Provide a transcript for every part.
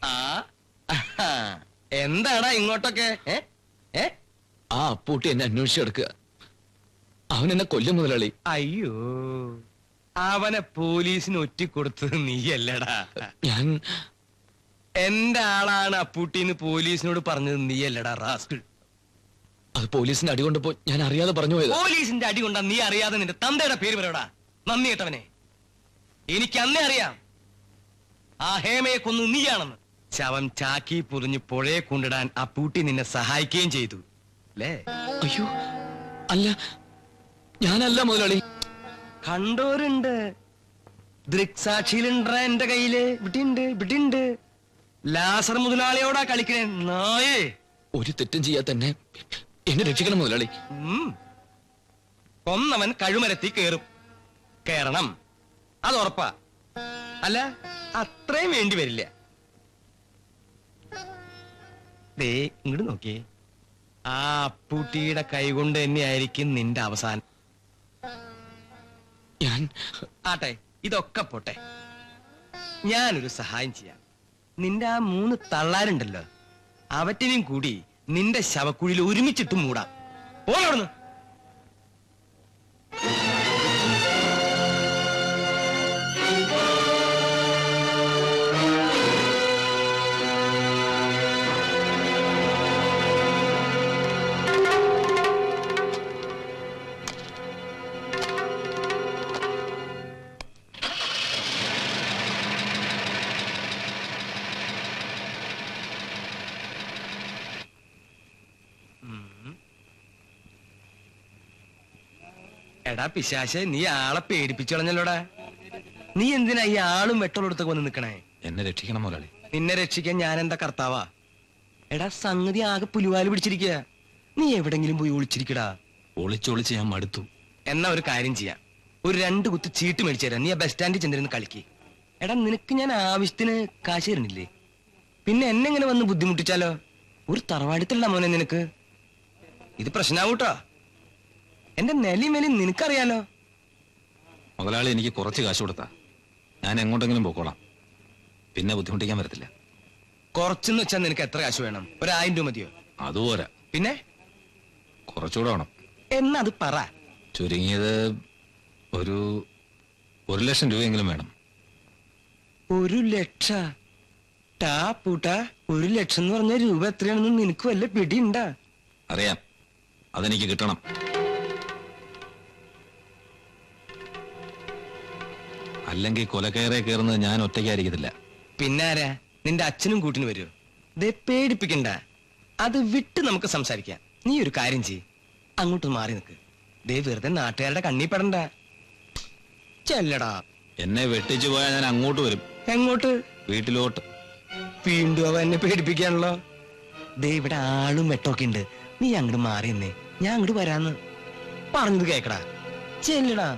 ആ ആഹാ. എന്താടാ ഇങ്ങോട്ടൊക്കെ ഏ ഏ ആ അപ്പൂട്ടി എന്നെ അന്വേഷിച്ചെടുക്കുക അവൻ എന്നെ കൊല്ലും മുതലാളി അയ്യോ അവനെ പോലീസിന് ഒറ്റിക്കൊടുത്തത് നീയല്ലടാ ഞാൻ എന്റെ ആളാണ് അപ്പൂട്ടിന്ന് പോലീസിനോട് പറഞ്ഞത് നീയല്ലടാ റാസ്കിൾ അത് പോലീസിന്റെ അടി കൊണ്ടപ്പോ ഞാൻ അറിയാതെ പറഞ്ഞു പോയത് പോലീസിന്റെ അടി കൊണ്ടാ നീ അറിയാതെ നിന്റെ തന്തയുടെ പേര് പറയടാ നന്ദി കേട്ടവനെ എനിക്ക് അന്നേ അറിയാം ആ ഹേമയെ കൊന്നു നീയാണെന്ന് ശവം ചാക്കി പൊറിഞ്ഞ് പുഴയെ കൊണ്ടിടാൻ ആ പൂട്ടി നിന്നെ സഹായിക്കുകയും ചെയ്തു അല്ലേ അയ്യോ അല്ല ഞാനല്ല മുതലാളി കണ്ടോരുണ്ട് ദൃക്സാക്ഷിയിലുണ്ടാ എന്റെ കയ്യില് ഇവിടെയുണ്ട് ഇവിടെയുണ്ട് ലാസർ മുതലാളിയോടാ കളിക്കണേ നായേ ഒരു തെറ്റും ചെയ്യാതെ തന്നെ എന്നെ രക്ഷിക്കണം മുതലാളി ഉം. കൊന്നവൻ കഴുമരത്തി കേറും കേറണം അത് ഉറപ്പാ അല്ല അത്രയും വേണ്ടി വരില്ല ദേ ഇങ്ങോട്ട് നോക്കിയേ ആ അപ്പൂട്ടിയുടെ കൈകൊണ്ട് തന്നെയായിരിക്കും നിന്റെ അവസാനം ഞാൻ ആട്ടെ ഇതൊക്കെ പോട്ടെ ഞാനൊരു സഹായം ചെയ്യാം നിന്റെ ആ മൂന്ന് തള്ളാരുണ്ടല്ലോ അവറ്റിനെയും കൂടി നിന്റെ ശവക്കുഴിയിൽ ഒരുമിച്ചിട്ട് മൂടാം പോണവിടുന്ന് എടാ പിശാശെ നീ ആളെ പേടിപ്പിച്ചു കളഞ്ഞല്ലോടാ നീ എന്തിനാ ഈ ആളും വെട്ടളെടുത്തൊക്കെ വന്ന് നിക്കണേ എന്നെ രക്ഷിക്കണം മുതലാളി നിന്നെ രക്ഷിക്കാൻ ഞാൻ എന്താ കർത്താവാ എടാ സംഗതി ആകെ പുലിവാല് പിടിച്ചിരിക്കുക നീ എവിടെങ്കിലും പോയി ഒളിച്ചിരിക്കടാ ഒളിച്ചൊളിച്ച് ഞാൻ മടുത്തു എന്നാ ഒരു കാര്യം ചെയ്യാം ഒരു രണ്ട് കുത്ത് ചീട്ട് മേടിച്ചു തരാം നീ ആ ബസ് സ്റ്റാൻഡിൽ ചെന്നിരുന്ന് കളിക്ക് എടാ നിനക്ക് ഞാൻ ആവശ്യത്തിന് കാശ് തരണില്ലേ പിന്നെ എന്നെ ഇങ്ങനെ വന്ന് ബുദ്ധിമുട്ടിച്ചാലോ ഒരു തറവാടിത്തല്ല മോനെ നിനക്ക് ഇത് പ്രശ്നാവൂട്ടോ എന്റെ നെലി മെലി നിനക്കറിയാലോ മുതലാളി എനിക്ക് കുറച്ച് കാശ് കൊടുത്താ ഞാൻ എങ്ങോട്ടെങ്കിലും പോക്കോളാം പിന്നെ ബുദ്ധിമുട്ടിക്കാൻ വരത്തില്ല കുറച്ചെന്ന് വെച്ചാൽ നിനക്ക് എത്ര കാശ് വേണം ഒരു ആയിരം രൂപ മതിയോ അതുപോരാ പിന്നെ കുറച്ചുകൂടെ വേണം എന്നാ അത് പറ ചുരുങ്ങിയത് ഒരു ഒരു ലക്ഷം രൂപയെങ്കിലും വേണം ഒരു ലക്ഷ ടാ പൂട്ടാ ഒരു ലക്ഷം എന്ന് പറഞ്ഞ രൂപ എത്രയാണെന്ന് നിനക്ക് വല്ല പിടിയുണ്ടാ അറിയാം അതെനിക്ക് കിട്ടണം അല്ലെങ്കിൽ കൊലക്കയറെ കയറുന്നത് ഞാൻ ഒറ്റയ്ക്കായിരിക്കത്തില്ല പിന്നാരാ നിന്റെ അച്ഛനും കൂട്ടിന് വരുമോ ദേ പേടിപ്പിക്കണ്ട അത് വിട്ട് നമുക്ക് സംസാരിക്കാം നീ ഒരു കാര്യം ചെയ് അങ്ങോട്ട് മാറി നിൽക്ക് ദേ വെറുതെ നാട്ടുകാരുടെ കണ്ണി പെടണ്ട ചെല്ലടാ എന്നെ വെട്ടിച്ചു പോയാൽ ഞാൻ അങ്ങോട്ട് വരും എങ്ങോട്ട് വീട്ടിലോട്ട് വീണ്ടും അവ എന്നെ പേടിപ്പിക്കാണല്ലോ ദേ ഇവിടെ ആളും വെട്ടൊക്കെ ഉണ്ട് നീ അങ്ങോട്ട് മാറി നിന്നേ ഞാൻ അങ്ങോട്ട് വരാന്ന് പറഞ്ഞത് കേക്കടാ ചെല്ലടാ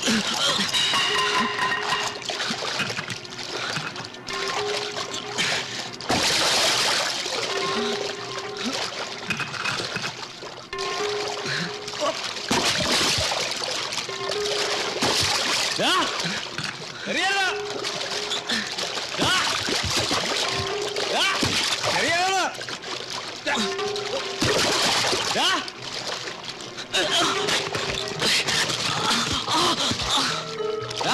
ദാ, അറിയാലോ? ദാ, ദാ, അറിയാലോ? ദാ, ദാ. ദാ.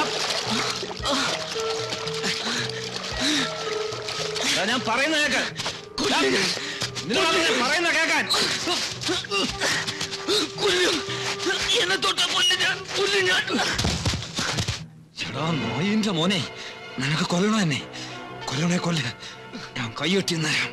ദാ, ഞാൻ പറയുന്ന കേക്ക് ദാ, നിന്നോടാണ് ഞാൻ പറയുന്ന കേക്കാൻ എന്നെ തൊട്ട കൊല്ലു ഞാൻ കൊല്ലു ഞാൻ ചേടാ നോയിന്റെ മോനെ നിനക്ക് കൊല്ലണോ എന്നെ കൊല്ലണേ കൊല്ല ഞാൻ കൈയൊട്ടി നേരം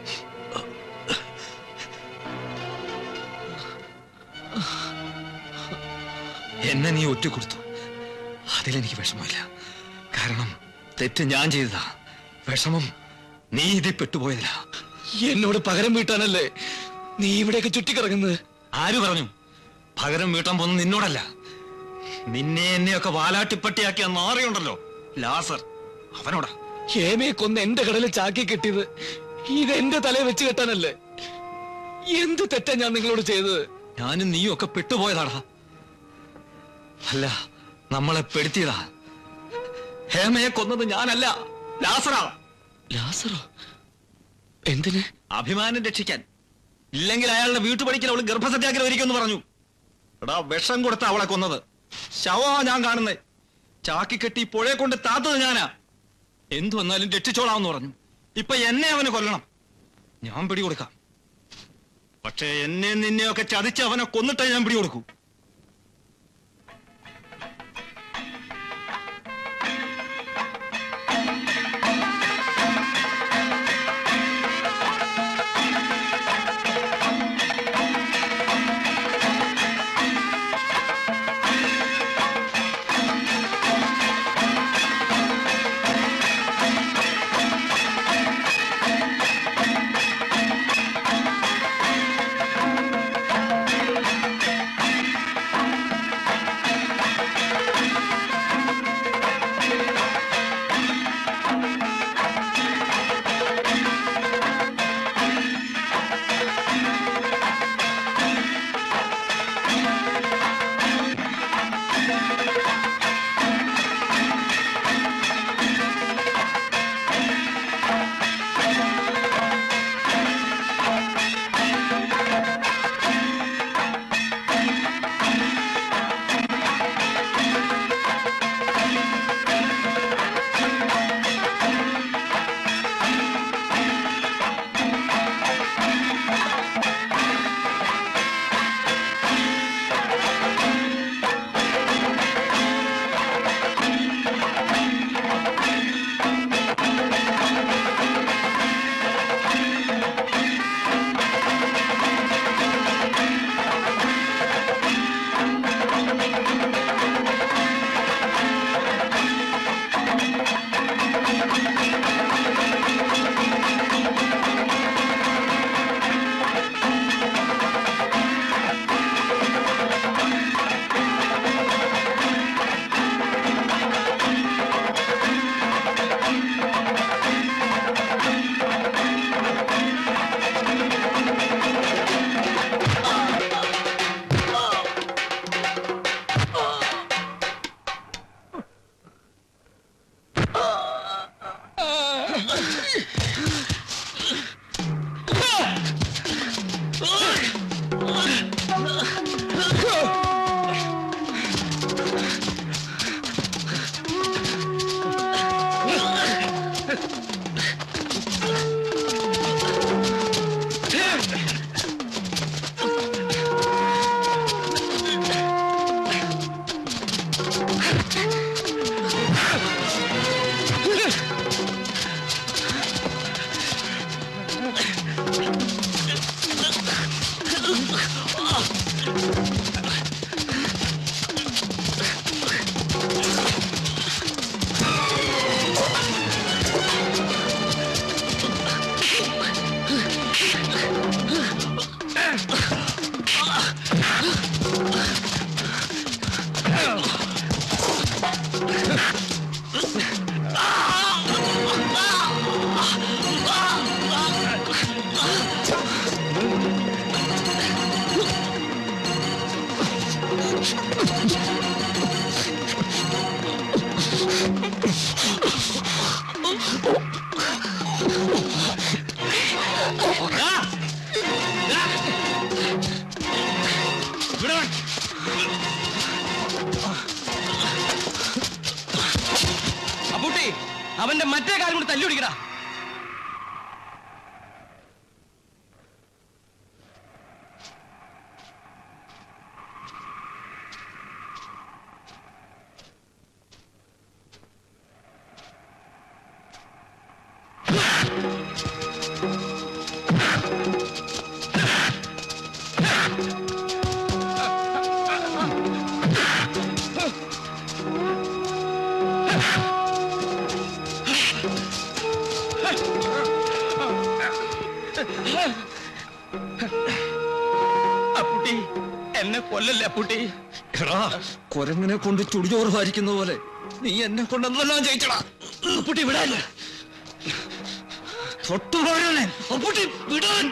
എന്നെ നീ ഒറ്റ കൊടുത്തു അതിലെനിക്ക് വിഷമമില്ല കാരണം തെറ്റ് ഞാൻ ചെയ്തതാ വിഷമം നീ ഇതിൽ പെട്ടുപോയതില്ല എന്നോട് പകരം വീട്ടാനല്ലേ നീ ഇവിടെയൊക്കെ ചുറ്റിക്കിറങ്ങുന്നത് ആര് പറഞ്ഞു പകരം വീട്ടാൻ പോകുന്നത് നിന്നോടല്ല നിന്നെ എന്നെയൊക്കെ വാലാട്ടിപ്പട്ടിയാക്കിയ നാറിയുണ്ടല്ലോ ലാസർ അവനോടാ ഹേമയെ കൊന്ന് എന്റെ കടലിൽ ചാക്കി കെട്ടിയത് ഇത് എന്റെ തലയെ വെച്ച് കെട്ടാനല്ലേ എന്ത് തെറ്റാ ഞാൻ നിങ്ങളോട് ചെയ്തത് ഞാനും നീയും ഒക്കെ പെട്ടുപോയതാടാ അല്ല നമ്മളെ പെടുത്തിയതാ ഹേമയെ കൊന്നത് ഞാനല്ല ലാസറാ ലാസറോ എന്തിന് അഭിമാനം രക്ഷിക്കാൻ ഇല്ലെങ്കിൽ അയാളുടെ വീട്ടുപടിക്കൽ അവള് ഗർഭസത്യാഗ്രഹം ഇരിക്കുമെന്ന് പറഞ്ഞു എടാ വിഷം കൊടുത്ത അവളെ കൊന്നത് ശവമാ ഞാൻ കാണുന്നേ ചാക്കി കെട്ടി പുഴയെ കൊണ്ട് താത്തത് ഞാനാ എന്തു വന്നാലും രക്ഷിച്ചോളാമെന്ന് പറഞ്ഞു ഇപ്പൊ എന്നെ അവന് കൊല്ലണം ഞാൻ പിടികൊടുക്കാം പക്ഷേ എന്നെ നിന്നെയൊക്കെ ചതിച്ച് അവനെ കൊന്നിട്ടേ ഞാൻ പിടികൊടുക്കൂ അപ്പൂട്ടി അവന്റെ മറ്റേ കാലം കൂടി തല്ലി പിടിക്കടാ അപ്പൂട്ടി എന്നെ കൊല്ലല്ലേ അപ്പൂട്ടി എടാ കൊരങ്ങനെ കൊണ്ട് ചുടിചോറ് ഭാരിക്കുന്ന പോലെ നീ എന്നെ കൊണ്ട് എന്തെല്ലാം ചെയ്യിച്ചടാ അപ്പൂട്ടി വിടാല്ല തൊട്ടുപോഴനെ അപ്പൂട്ടി വിടാൻ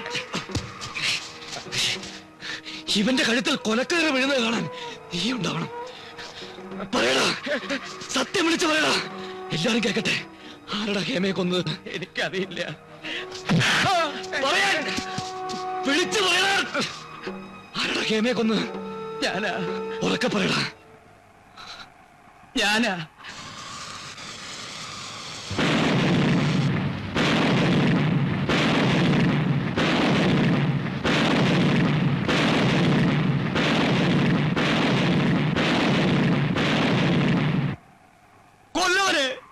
ഇവന്റെ കഴുത്തിൽ കൊലക്കയറ് വീഴുന്നത് കാണാൻ നീ ഉണ്ടാവണം പറയടാ സത്യം വിളിച്ചു പറയടാ എല്ലാരും കേക്കട്ടെ ആരടാ ഹേമയെ കൊന്നത് എനിക്കറിയില്ല പറയാൻ വിളിച്ചു പറയടാ ആരടാ ഹേമയെ കൊന്നത് ഞാനാ ഉറക്കെ പറയടാ ഞാനാ കൊല്ലോനെ